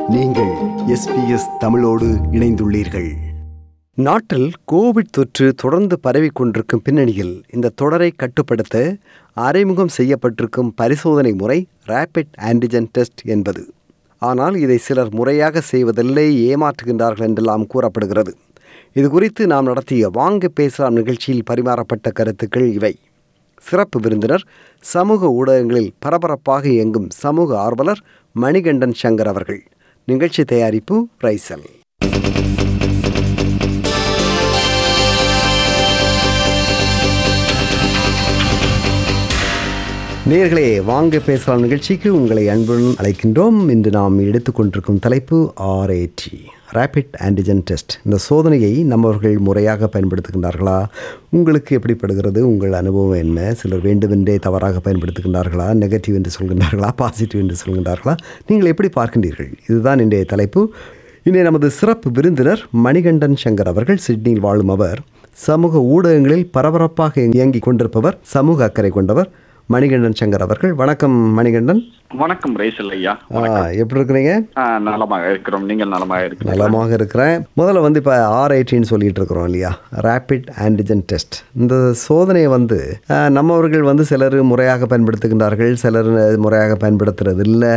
நீங்கள் எஸ்பிஎஸ் தமிழோடு இணைந்துள்ளீர்கள் நாட்டில் கோவிட் தொற்று தொடர்ந்து பரவிக் கொண்டிருக்கும் பின்னணியில் இந்த தொடரை கட்டுப்படுத்த அறிமுகம் செய்யப்பட்டிருக்கும் பரிசோதனை முறை ரேபிட் ஆன்டிஜென் டெஸ்ட் என்பது ஆனால் இதை சிலர் முறையாக செய்வதில்லை ஏமாற்றுகின்றார்கள் என்றெல்லாம் கூறப்படுகிறது இது குறித்து நாம் நடத்திய வாங்க பேசலாம் நிகழ்ச்சியில் பரிமாறப்பட்ட கருத்துக்கள் இவை சிறப்பு விருந்தினர் சமூக ஊடகங்களில் பரபரப்பாக இயங்கும் சமூக ஆர்வலர் மணிகண்டன் சங்கர் அவர்கள் நிகழ்ச்சி தயாரிப்பு ரைசல் நேர்களே வாங்க பேசலாம் நிகழ்ச்சிக்கு உங்களை அன்புடன் அழைக்கின்றோம் இன்று நாம் எடுத்துக்கொண்டிருக்கும் தலைப்பு ஆர்ஏடி ரேபிட் ஆன்டிஜென் டெஸ்ட் இந்த சோதனையை நம்மவர்கள் முறையாக பயன்படுத்துகின்றார்களா உங்களுக்கு எப்படிப்படுகிறது உங்கள் அனுபவம் என்ன சிலர் வேண்டுமென்றே தவறாக பயன்படுத்துகின்றார்களா நெகட்டிவ் என்று சொல்கின்றார்களா பாசிட்டிவ் என்று சொல்கின்றார்களா நீங்கள் எப்படி பார்க்கின்றீர்கள் இதுதான் இன்றைய தலைப்பு இன்றைய நமது சிறப்பு விருந்தினர் மணிகண்டன் சங்கர் அவர்கள் சிட்னியில் வாழும் அவர் சமூக ஊடகங்களில் பரபரப்பாக இயங்கிக் கொண்டிருப்பவர் சமூக அக்கறை கொண்டவர் மணிகண்டன் சங்கர் அவர்கள் வணக்கம் மணிகண்டன் வணக்கம் ரேசல் ஐயா ஆ, எப்படி இருக்கிறீங்க ஆ, நலமாக இருக்கிறோம் நீங்கள் நலமாக இருக்கிறீங்க நலமாக இருக்கிறேன் முதல்ல வந்து இப்போ ஆர்ஐடின்னு சொல்லிட்டு இருக்கிறோம் இல்லையா ரேபிட் ஆன்டிஜென் டெஸ்ட் இந்த சோதனையை வந்து ஆ, நம்மவர்கள் வந்து சிலர் முறையாக பயன்படுத்துகின்றார்கள் சிலர் முறையாக பயன்படுத்துறது இல்லை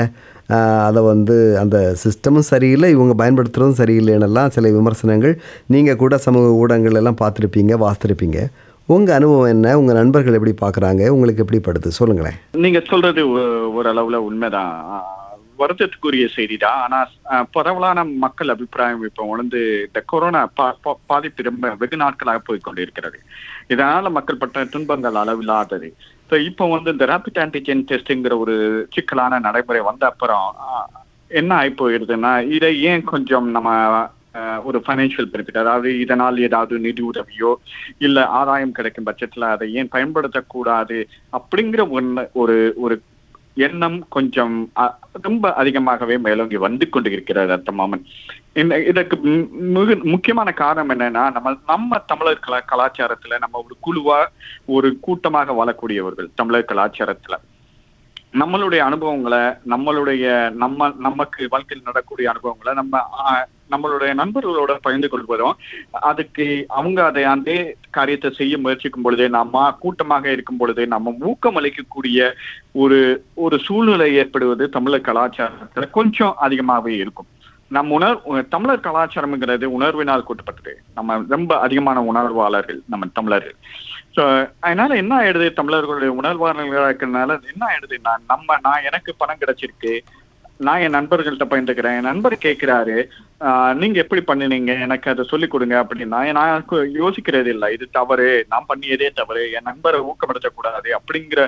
அதை வந்து அந்த சிஸ்டமும் சரியில்லை இவங்க பயன்படுத்துறதும் சரியில்லைன்னெல்லாம் சில விமர்சனங்கள் நீங்கள் கூட சமூக ஊடகங்கள் எல்லாம் பார்த்துருப்பீங்க வாசித்திருப்பீங்க உங்கள் அனுபவம் என்ன உங்கள் நண்பர்கள் எப்படி பார்க்குறாங்க உங்களுக்கு எப்படி படுது சொல்லுங்களேன் நீங்க சொல்றது ஒ- ஓரளவுல உண்மைதான் ஆ, வருத்தத்துக்குரிய செய்திதான் ஆனா ஆ, பரவலான மக்கள் அபிப்பிராயம் இப்ப உணர்ந்து இந்த கொரோனா பா- பா- பாதிப்பு ரொம்ப வெகு நாட்களாக போய் கொண்டிருக்கிறது இதனால மக்கள் பட்ட துன்பங்கள் அளவில்லாதது ஸோ இப்போ வந்து இந்த ரேபிட் ஆன்டிஜென் டெஸ்ட்ங்கிற ஒரு சிக்கலான நடைமுறை வந்த அப்புறம் ஆ, என்ன ஆகி போயிடுதுன்னா இதை ஏன் கொஞ்சம் நம்ம அஹ், ஒரு ஃபைனான்சியல் பெனிஃபிட் அதாவது இதனால் ஏதாவது நிதி உதவியோ இல்ல ஆதாயம் கிடைக்கும் பட்சத்துல அதை ஏன் பயன்படுத்தக்கூடாது அப்படிங்கிற ஒண்ணு ஒரு ஒரு எண்ணம் கொஞ்சம் அ- ரொம்ப அதிகமாகவே மேலோங்கி வந்து கொண்டு இருக்கிறது அட் மோமெண்ட் இந்த இதற்கு மு- மிக முக்கியமான காரணம் என்னன்னா நம்ம நம்ம தமிழர் கலா கலாச்சாரத்துல நம்ம ஒரு குழுவா ஒரு கூட்டமாக வாழக்கூடியவர்கள் தமிழர் கலாச்சாரத்துல நம்மளுடைய அனுபவங்களை நம்மளுடைய நம்ம நமக்கு வாழ்க்கையில் நடக்கக்கூடிய அனுபவங்களை நம்ம ஆ, நம்மளுடைய நண்பர்களோட பகிர்ந்து கொள்வதும் அதுக்கு அவங்க அதை அதே காரியத்தை செய்ய முயற்சிக்கும் பொழுதே நம்ம கூட்டமாக இருக்கும் பொழுது நம்ம ஊக்கம் அளிக்கக்கூடிய ஒரு ஒரு சூழ்நிலை ஏற்படுவது தமிழர் கலாச்சாரத்துல கொஞ்சம் அதிகமாகவே இருக்கும் நம் உணர் தமிழர் கலாச்சாரம்ங்கிறது உணர்வினால் கூட்டப்பட்டது நம்ம ரொம்ப அதிகமான உணர்வாளர்கள் நம்ம தமிழர்கள் ஸோ அதனால என்ன ஆயிடுது தமிழர்களுடைய உணர்வாளர்களாக இருக்கிறதுனால என்ன ஆயிடுது நான் நம்ம நான் எனக்கு பணம் கிடைச்சிருக்கு நான் என் நண்பர்கள்ட்ட பயிர்ந்துக்கிறேன் என் நண்பர் கேட்கிறாரு ஆஹ் நீங்க எப்படி பண்ணினீங்க எனக்கு அதை சொல்லிக் கொடுங்க அப்படின்னா நான் கு- யோசிக்கிறது இல்லை இது தவறு நான் பண்ணியதே தவறு என் நண்பரை ஊக்கப்படுத்தக்கூடாது அப்படிங்கிற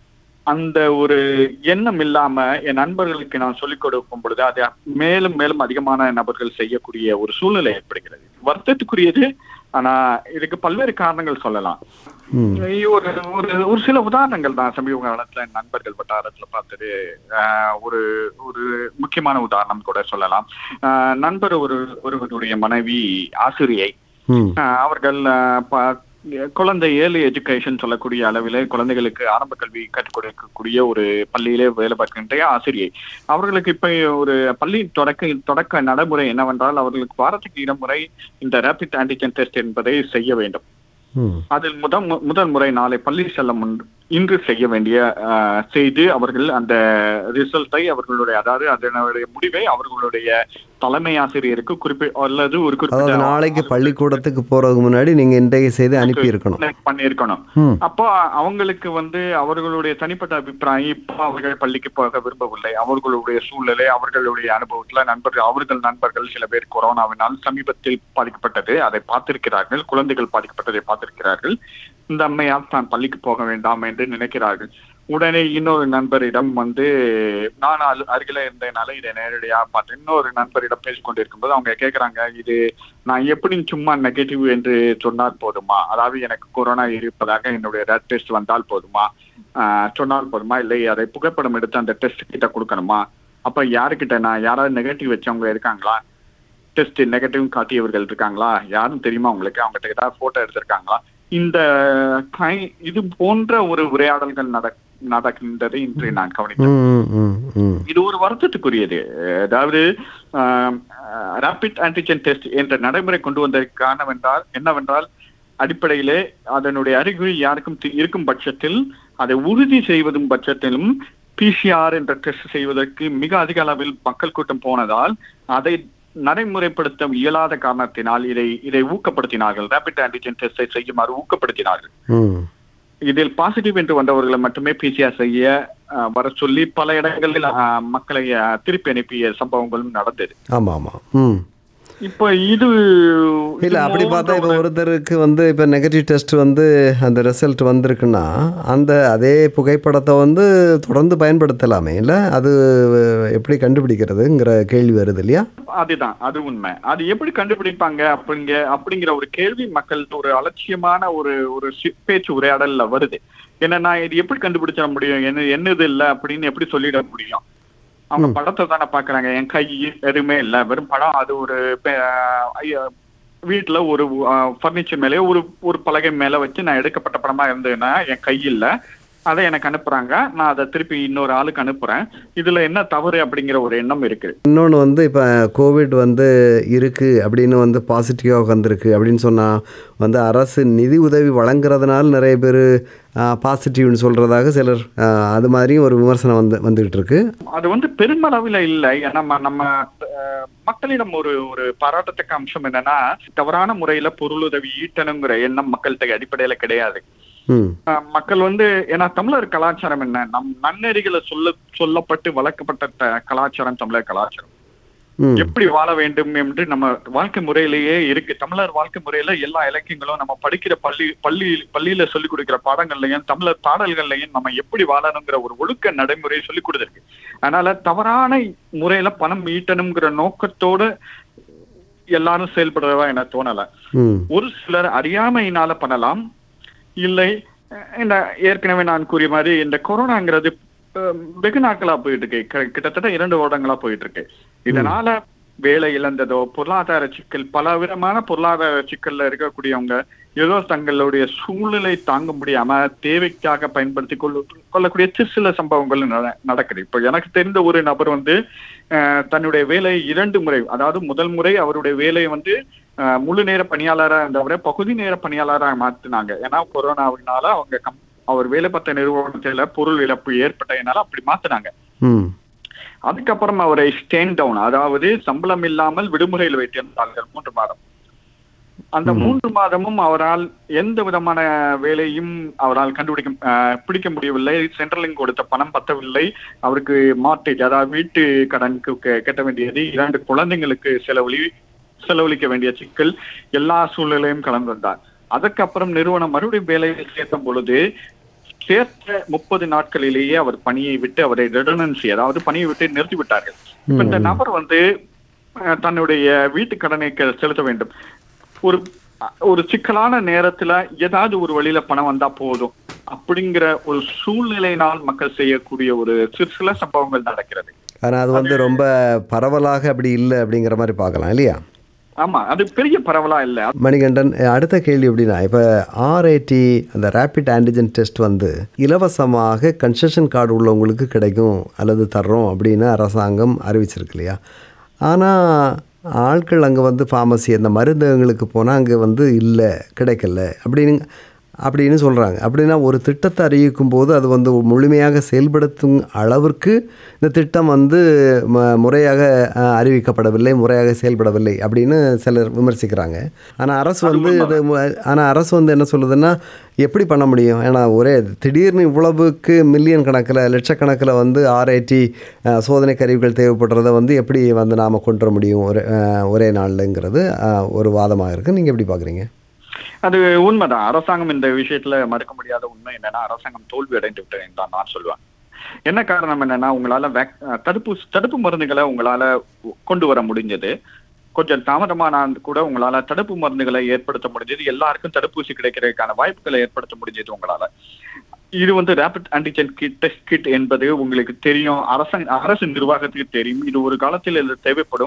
அந்த ஒரு எண்ணம் இல்லாம என் நண்பர்களுக்கு நான் சொல்லிக் கொடுக்கும் பொழுது அது மேலும் மேலும் அதிகமான நபர்கள் செய்யக்கூடிய ஒரு சூழ்நிலை ஏற்படுகிறது வருத்தத்துக்குரியது ஆனா இதுக்கு பல்வேறு காரணங்கள் சொல்லலாம் ம் ஒரு ஒரு ஒரு சில உதாரணங்கள் தான் சமீப காலத்துல என் நண்பர்கள் வட்டாரத்துல பார்த்தது ஆஹ், ஒரு ஒரு முக்கியமான உதாரணம் கூட சொல்லலாம் ஆஹ், நண்பர் ஒரு ஒருவருடைய மனைவி ஆசிரியை ம் ஆஹ், அவர்கள் ஆஹ், ப- குழந்தை ஏர்லி எஜுகேஷன் சொல்லக்கூடிய அளவிலே குழந்தைகளுக்கு ஆரம்ப கல்வி கற்றுக் கொடுக்கக்கூடிய ஒரு பள்ளியிலே வேலை பார்க்கின்ற ஆசிரியை அவர்களுக்கு இப்ப ஒரு பள்ளி தொடக்க தொடக்க நடைமுறை என்னவென்றால் அவர்களுக்கு வாரத்துக்கு இருமுறை இந்த ரேபிட் ஆன்டிஜென் டெஸ்ட் என்பதை செய்ய வேண்டும் ம் அதில் முதல் மு- முதல் முறை நாளை பள்ளி செல்ல முன் இன்று செய்ய வேண்டிய ஆஹ், செய்து அவர்கள் அந்த ரிசல்ட்டை அவர்களுடைய அதாவது அதனுடைய முடிவை அவர்களுடைய தலைமை ஆசிரியருக்கு குறிப்பி அல்லது ஒரு அதாவது குறிப்பிட்ட நாளைக்கு பள்ளிக்கூடத்துக்கு போறதுக்கு முன்னாடி நீங்க இன்றைக்கு செய்து அனுப்பி இருக்கணும் பண்ணியிருக்கணும் ம் அப்போ அவங்களுக்கு வந்து அவர்களுடைய தனிப்பட்ட அபிப்பிராயம் இப்போ அவர்கள் பள்ளிக்கு போக விரும்பவில்லை அவர்களுடைய சூழ்நிலை அவர்களுடைய அனுபவத்துல நண்பர்கள் அவர்கள் நண்பர்கள் சில பேர் கொரோனாவினால் சமீபத்தில் பாதிக்கப்பட்டது அதை பார்த்திருக்கிறார்கள் குழந்தைகள் பாதிக்கப்பட்டதை பார்த்திருக்கிறார்கள் இந்த அம்மையால் தான் பள்ளிக்கு போக வேண்டாம் என்று நினைக்கிறார்கள் உடனே இன்னொரு நண்பரிடம் வந்து நான் அரு- அருகில இருந்ததுனால இதை நேரடியா பார்த்தேன் இன்னொரு நண்பரிடம் பேசிக் கொண்டிருக்கும்போது அவங்க கேக்குறாங்க இது நான் எப்படி சும்மா நெகட்டிவ் என்று சொன்னால் போதுமா அதாவது எனக்கு கொரோனா இருப்பதாக என்னுடைய ரேட் டெஸ்ட் வந்தால் போதுமா ஆஹ் சொன்னால் போதுமா இல்லை அதை புகைப்படம் எடுத்து அந்த டெஸ்ட் கிட்ட கொடுக்கணுமா அப்ப யாருக்கிட்ட நான் யாராவது நெகட்டிவ் வச்சவங்க இருக்காங்களா டெஸ்ட் நெகட்டிவ் காட்டியவர்கள் இருக்காங்களா யாரும் தெரியுமா உங்களுக்கு அவங்க ஏதாவது போட்டோ எடுத்திருக்காங்களா இந்த கை இது போன்ற ஒரு உரையாடல்கள் நட நடக்கின்றது இன்று நான் கவனித்தேன் ம் ம் ம் இது ஒரு வருத்தத்துக்குரியது அதாவது ரேபிட் ஆன்டிஜென் டெஸ்ட் என்ற நடைமுறை கொண்டு வந்ததற்கு காரணம் என்றால் என்னவென்றால் அடிப்படையிலே அதனுடைய அறிகுறி யாருக்கும் தி- இருக்கும் பட்சத்தில் அதை உறுதி செய்வதும் பட்சத்திலும் பிசிஆர் என்ற டெஸ்ட் செய்வதற்கு மிக அதிக அளவில் மக்கள் கூட்டம் போனதால் அதை நடைமுறைப்படுத்த இயலாத காரணத்தினால் இதை இதை ஊக்கப்படுத்தினார்கள் ரேபிட் ஆன்டிஜென் டெஸ்டை செய்யுமாறு ஊக்கப்படுத்தினார்கள் ம் இதில் பாசிட்டிவ் என்று வந்தவர்களை மட்டுமே பிசிஆர் செய்ய அஹ், வர சொல்லி பல இடங்களில் அஹ், மக்களை அஹ், திருப்பி அனுப்பிய சம்பவங்களும் நடந்தது ஆமாம் ஆமாம் ம் இப்போ இது இல்லை இது அப்படி பார்த்தா இப்போ மூன்று- ஒருத்தருக்கு வந்து இப்போ நெகட்டிவ் டெஸ்ட் வந்து அந்த ரிசல்ட் வந்திருக்குன்னா அந்த அதே புகைப்படத்தை வந்து தொடர்ந்து பயன்படுத்தலாமே இல்லை அது எப்படி கண்டுபிடிக்கிறதுங்கிற கேள்வி வருது இல்லையா அதுதான் அது உண்மை அது எப்படி கண்டுபிடிப்பாங்க அப்படிங்க அப்படிங்கிற ஒரு கேள்வி மக்கள் ஒரு அலட்சியமான ஒரு ஒரு சி- பேச்சு உரையாடல்ல வருது என்னன்னா இது எப்படி கண்டுபிடிச்சிட முடியும் என்ன என்னது இல்ல அப்படின்னு எப்படி சொல்லிட முடியும் அவங்க படத்தை தானே பாக்குறாங்க என் கை எதுவுமே இல்ல வெறும் படம் அது ஒரு பெ- ஐய- வீட்டுல ஒரு ஃபர்னிச்சர் மேலே ஒரு ஒரு பலகை மேல வச்சு நான் எடுக்கப்பட்ட படமா இருந்ததுன்னா என் கை இல்ல அதை எனக்கு அனுப்புறாங்க நான் அதை திருப்பி இன்னொரு ஆளுக்கு அனுப்புறேன் இதுல என்ன தவறு அப்படிங்கிற ஒரு எண்ணம் இருக்கு இன்னொன்று வந்து இப்போ கோவிட் வந்து இருக்குது அப்படின்னு வந்து பாசிட்டிவாக வந்திருக்கு அப்படின்னு சொன்னால் வந்து அரசு நிதி உதவி வழங்குறதுனால நிறைய பேர் பாசிட்டிவ்னு சொல்கிறதாக சிலர் ஆ, அது மாதிரியும் ஒரு விமர்சனம் வந்து வந்துகிட்டு இருக்கு அது வந்து பெருமளவில் இல்லை நம்ம நம்ம அஹ், மக்களிடம் ஒரு ஒரு பாராட்டத்தக்க அம்சம் என்னன்னா தவறான முறையில பொருளுதவி ஈட்டணுங்கிற எண்ணம் மக்கள்கிட்ட அடிப்படையில கிடையாது ம் அஹ், மக்கள் வந்து ஏன்னா தமிழர் கலாச்சாரம் என்ன நம் நன்னெறிகளை சொல்ல சொல்லப்பட்டு வளர்க்கப்பட்ட த- கலாச்சாரம் தமிழர் கலாச்சாரம் ம் எப்படி வாழ வேண்டும் என்று நம்ம வாழ்க்கை முறையிலேயே இருக்கு தமிழர் வாழ்க்கை முறையில எல்லா இலக்கியங்களும் நம்ம படிக்கிற பள்ளி பள்ளி பள்ளியில சொல்லிக் கொடுக்கிற பாடங்கள்லயும் தமிழர் பாடல்கள்லயும் நம்ம எப்படி வாழணுங்கிற ஒரு ஒழுக்க நடைமுறையை சொல்லிக் கொடுத்துருக்கு அதனால தவறான முறையில பணம் ஈட்டணுங்கிற நோக்கத்தோட எல்லாரும் செயல்படுறதா எனக்கு தோணல ம் ஒரு சிலர் அறியாமையினால பண்ணலாம் இல்லை அஹ், இந்த ஏற்கனவே நான் கூறிய மாதிரி இந்த கொரோனாங்கிறது அஹ், வெகு நாட்களா போயிட்டு இருக்கு க- கிட்டத்தட்ட இரண்டு வருடங்களா போயிட்டு இருக்கு இதனால வேலை இழந்ததோ பொருளாதார சிக்கல் பல விதமான பொருளாதார சிக்கல்ல இருக்கக்கூடியவங்க ஏதோ தங்களுடைய சூழ்நிலை தாங்க முடியாம தேவைக்காக பயன்படுத்தி கொள்ள கொள்ளக்கூடிய சிறு சில சம்பவங்கள் நட- நடக்குது இப்போ எனக்கு தெரிந்த ஒரு நபர் வந்து அஹ், தன்னுடைய வேலையை இரண்டு முறை அதாவது முதல் முறை அவருடைய வேலையை வந்து அஹ், முழு நேர பணியாளரா இருந்தவரை பகுதி நேர பணியாளரா மாத்தினாங்க ஏன்னா கொரோனாவினால அவங்க கம் அவர் வேலை பார்த்த நிறுவனத்துல பொருள் இழப்பு ஏற்பட்டதுனால அப்படி மாத்தினாங்க ம் அதுக்கப்புறம் அவரை ஸ்டேன் டவுன் அதாவது சம்பளம் இல்லாமல் விடுமுறையில் வைத்திருந்தார்கள் மூன்று மாதம் அந்த மூன்று மாதமும் அவரால் எந்த விதமான வேலையும் அவரால் கண்டுபிடிக்க அஹ், பிடிக்க முடியவில்லை சென்ட்ரலிங் கொடுத்த பணம் பத்தவில்லை அவருக்கு மார்டேஜ் அதாவது வீட்டு கடனுக்கு கெ- கட்ட வேண்டியது இரண்டு குழந்தைங்களுக்கு செலவழி செலவழிக்க வேண்டிய சிக்கல் எல்லா சூழ்நிலையும் கலந்து வந்தார் அதுக்கப்புறம் நிறுவனம் மறுபடியும் வேலையில் சேர்த்த பொழுது சேர்த்த முப்பது நாட்களிலேயே அவர் பணியை விட்டு அவரை ரெடனன்சி அதாவது பணியை விட்டு நிறுத்தி விட்டார்கள் இப்ப இந்த நபர் வந்து அஹ், தன்னுடைய வீட்டு கடனை க- செலுத்த வேண்டும் ஒரு ஒரு சிக்கலான நேரத்துல ஏதாவது ஒரு வழியில பணம் வந்தா போதும் அப்படிங்கிற ஒரு சூழ்நிலையினால் மக்கள் செய்யக்கூடிய ஒரு சிறு சில சம்பவங்கள் நடக்கிறது ஆனால் அது வந்து ரொம்ப பரவலாக அப்படி இல்லை அப்படிங்கிற மாதிரி பார்க்கலாம் இல்லையா ஆமா அது பெரிய பரவலா இல்ல மணிகண்டன் அடுத்த கேள்வி எப்படின்னா இப்போ ஆர்ஐடி அந்த ரேபிட் ஆன்டிஜன் டெஸ்ட் வந்து இலவசமாக கன்செஷன் கார்டு உள்ளவங்களுக்கு கிடைக்கும் அல்லது தர்றோம் அப்படின்னு அரசாங்கம் அறிவிச்சிருக்கு இல்லையா ஆனால் ஆட்கள் அங்கே வந்து ஃபார்மசி அந்த மருந்தகங்களுக்கு போனால் அங்கே வந்து இல்லை கிடைக்கல அப்படின்னு அப்படின்னு சொல்கிறாங்க அப்படின்னா ஒரு திட்டத்தை அறிவிக்கும் போது அது வந்து முழுமையாக செயல்படுத்தும் அளவிற்கு இந்த திட்டம் வந்து ம முறையாக அஹ், அறிவிக்கப்படவில்லை முறையாக செயல்படவில்லை அப்படின்னு சிலர் விமர்சிக்கிறாங்க ஆனால் அரசு வந்து இது ஆனால் அரசு வந்து என்ன சொல்லுதுன்னா எப்படி பண்ண முடியும் ஏன்னா ஒரே திடீர்னு இவ்வளவுக்கு மில்லியன் கணக்கில் லட்சக்கணக்கில் வந்து ஆர்ஐடி சோதனை கருவிகள் தேவைப்படுறத வந்து எப்படி வந்து நாம் கொண்டு வர முடியும் ஒரே அஹ், ஒரே நாள்லங்கிறது அஹ், ஒரு வாதமாக இருக்குது நீங்கள் எப்படி பார்க்குறீங்க அது உண்மைதான் அரசாங்கம் இந்த விஷயத்துல மறுக்க முடியாத உண்மை என்னன்னா அரசாங்கம் தோல்வி அடைந்து விட்டது தான் நான் சொல்லுவேன் என்ன காரணம் என்னன்னா உங்களால வேக்- தடுப்பு தடுப்பு மருந்துகளை உங்களால கொண்டு வர முடிஞ்சது கொஞ்சம் தாமதமான கூட உங்களால தடுப்பு மருந்துகளை ஏற்படுத்த முடிஞ்சது எல்லாருக்கும் தடுப்பூசி கிடைக்கிறதுக்கான வாய்ப்புகளை ஏற்படுத்த முடிஞ்சது உங்களால இது வந்து rapid antigen kit test kit என்பது உங்களுக்கு தெரியும் அரசு அரசு நிர்வாகத்துக்கு தெரியும் இது ஒரு காலத்தில் இது தேவைப்படும்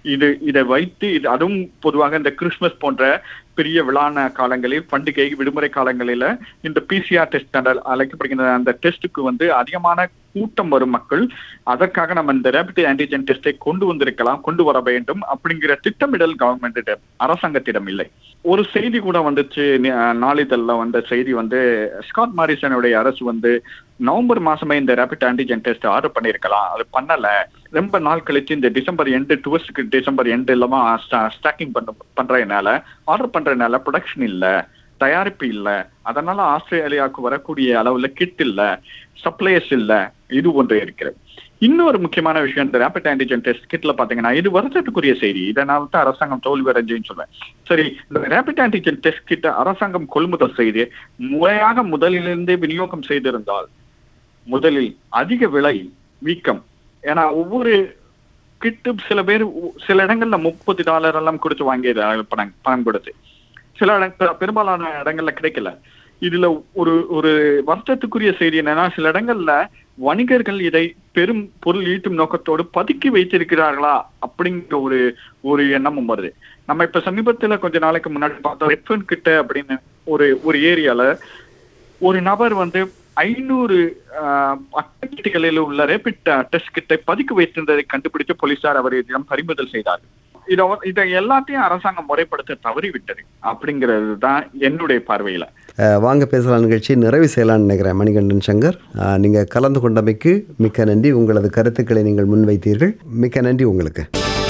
இது இதை வைத்து இது அதுவும் பொதுவாக இந்த கிறிஸ்துமஸ் போன்ற பெரிய விழான காலங்களில் பண்டிகை விடுமுறை காலங்களில இந்த பிசிஆர் டெஸ்ட் அழைக்கப்படுகின்ற அந்த டெஸ்ட்டுக்கு வந்து அதிகமான கூட்டம் வரும் மக்கள் அதற்காக நம்ம இந்த ரேபிட் ஆன்டிஜென் டெஸ்டை கொண்டு வந்திருக்கலாம் கொண்டு வர வேண்டும் அப்படிங்கிற திட்டமிடல் கவர்மெண்டிடம் அரசாங்கத்திடம் இல்லை ஒரு செய்தி கூட வந்துச்சு நி- நாளிதழ்ல வந்த செய்தி வந்து ஸ்காட் மாரிசனுடைய அரசு வந்து நவம்பர் மாசமே இந்த ரேபிட் ஆன்டிஜென் டெஸ்ட் ஆர்டர் பண்ணியிருக்கலாம் அது பண்ணல ரொம்ப நாள் கழிச்சு இந்த டிசம்பர் எண்டு டுவர்ஸ்க்கு டிசம்பர் எண்டு இல்லாம ஸ்டாக்கிங் பண்ண பண்றதுனால ஆர்டர் பண்றதுனால ப்ரொடக்ஷன் இல்ல தயாரிப்பு இல்ல அதனால ஆஸ்திரேலியாவுக்கு வரக்கூடிய அளவுல கிட் இல்ல சப்ளையர்ஸ் இல்ல இது ஒன்று இருக்கிறது இன்னொரு முக்கியமான விஷயம் இந்த ரேபிட் ஆன்டிஜென் டெஸ்ட் கிட்ல பாத்தீங்கன்னா இது வருத்தத்துக்குரிய செய்தி இதனால தான் அரசாங்கம் தோல்வி அடைஞ்சுன்னு சொல்றேன் சரி இந்த ரேபிட் ஆன்டிஜென் டெஸ்ட் கிட்ட அரசாங்கம் கொள்முதல் செய்து முறையாக முதலிலிருந்தே விநியோகம் செய்திருந்தால் முதலில் அதிக விலை வீக்கம் ஏன்னா ஒவ்வொரு கிட்டும் சில பேர் உ- சில இடங்கள்ல முப்பது டாலர் எல்லாம் கொடுத்து வாங்கியது பணம் பணம் கொடுத்து சில இடங்க பெரும்பாலான இடங்கள்ல கிடைக்கல இதுல ஒரு ஒரு வருத்தத்துக்குரிய செய்தி என்னன்னா சில இடங்கள்ல வணிகர்கள் இதை பெரும் பொருள் ஈட்டும் நோக்கத்தோடு பதுக்கி வைத்திருக்கிறார்களா அப்படிங்கிற ஒரு ஒரு எண்ணமும் வருது நம்ம இப்ப சமீபத்துல கொஞ்ச நாளைக்கு முன்னாடி பார்த்தோம் ரெட்ஃபன் கிட்ட அப்படின்னு ஒரு ஒரு ஏரியால ஒரு நபர் வந்து ஐநூறு அட்டகளில் உள்ள ரேபிட் டெஸ்ட் கிட்டை பதுக்கி வைத்திருந்ததை கண்டுபிடித்து போலீசார் அவரிடம் பறிமுதல் செய்தார்கள் இதை இதை எல்லாத்தையும் அரசாங்கம் முறைப்படுத்த தவறிவிட்டது அப்படிங்கிறது தான் என்னுடைய பார்வையில அஹ், வாங்க பேசலாம் நிகழ்ச்சி நிறைவு செய்யலாம்னு நினைக்கிறேன் மணிகண்டன் சங்கர் அஹ், நீங்க கலந்து கொண்டமைக்கு மிக்க நன்றி உங்களது கருத்துக்களை நீங்கள் முன்வைத்தீர்கள் மிக்க நன்றி உங்களுக்கு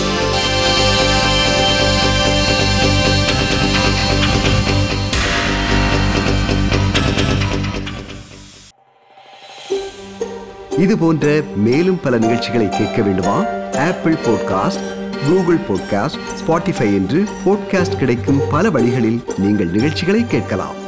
இது போன்ற மேலும் பல நிகழ்ச்சிகளை கேட்க வேண்டுமா Apple podcast Google podcast Spotify என்று பாட்காஸ்ட் கிடைக்கும் பல வழிகளில் நீங்கள் நிகழ்ச்சிகளை கேட்கலாம்